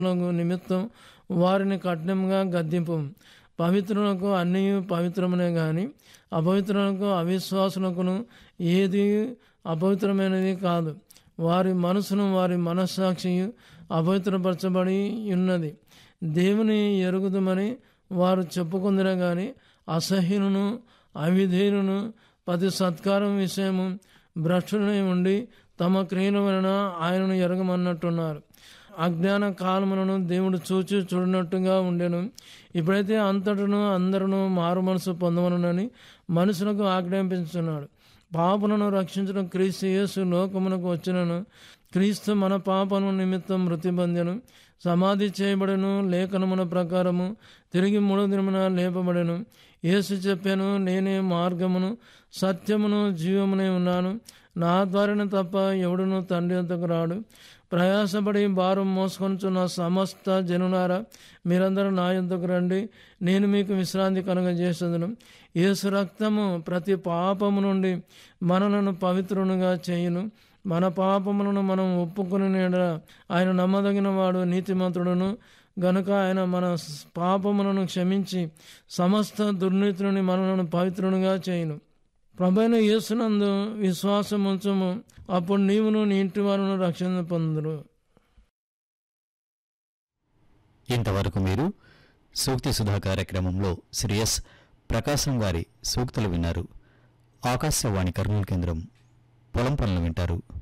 నిమిత్తం వారిని కఠినంగా గద్దింపు పవిత్రులకు అన్నీ పవిత్రమునే గాని అపవిత్రులకు అవిశ్వాసులకును ఏది అపవిత్రమైనది కాదు వారి మనసును వారి మనస్సాక్షి అపవిత్రపరచబడి ఉన్నది దేవుని ఎరుగుదమని వారు చెప్పుకుందిరే గాని అసహ్యులను అవిధేయులను ప్రతి సత్కారం విషయము భ్రష్టులై ఉండి తమ క్రియల వలన ఆయనను ఎరగమన్నట్టున్నారు అజ్ఞాన కాలములను దేవుడు చూచి చూడనట్టుగా ఉండెను ఇప్పుడైతే అంతటను అందరూ మారు మనసు పొందవలనని మనుషులకు ఆజ్ఞాపించున్నాడు పాపలను రక్షించడం క్రీస్తు యేసు లోకమునకు వచ్చినను క్రీస్తు మన పాపను నిమిత్తం మృతి పొందెను సమాధి చేయబడను లేఖనమున ప్రకారము తిరిగి మూడో దినమున లేపబడెను యేసు చెప్పాను నేనే మార్గమును సత్యమును జీవమునే ఉన్నాను నా ద్వారానే తప్ప ఎవడును తండ్రి అంతకు రాడు ప్రయాసపడి భారం మోసుకొనుచున్న సమస్త జనులారా మీరందరూ నా యొద్దకు రండి నేను మీకు విశ్రాంతి కనుగజేసేదను యేసు రక్తము ప్రతి పాపము నుండి మనలను పవిత్రునిగా చేయును మన పాపములను మనం ఒప్పుకుని ఆయన నమ్మదగిన వాడు నీతిమంతుడును గనుక ఆయన మన పాపములను క్షమించి సమస్త దుర్నీతులని మనలను పవిత్రునిగా చేయును ప్రభైన యేసునందు విశ్వాసం ఉంచము అప్పుడు నీవును నీ ఇంటి వారును రక్షణ పొందురు ఇంతవరకు మీరు సూక్తి సుధా కార్యక్రమంలో శ్రీ ఎస్ ప్రకాశం గారి సూక్తులు విన్నారు ఆకాశవాణి కర్నూలు కేంద్రం పొలం పనులు వింటారు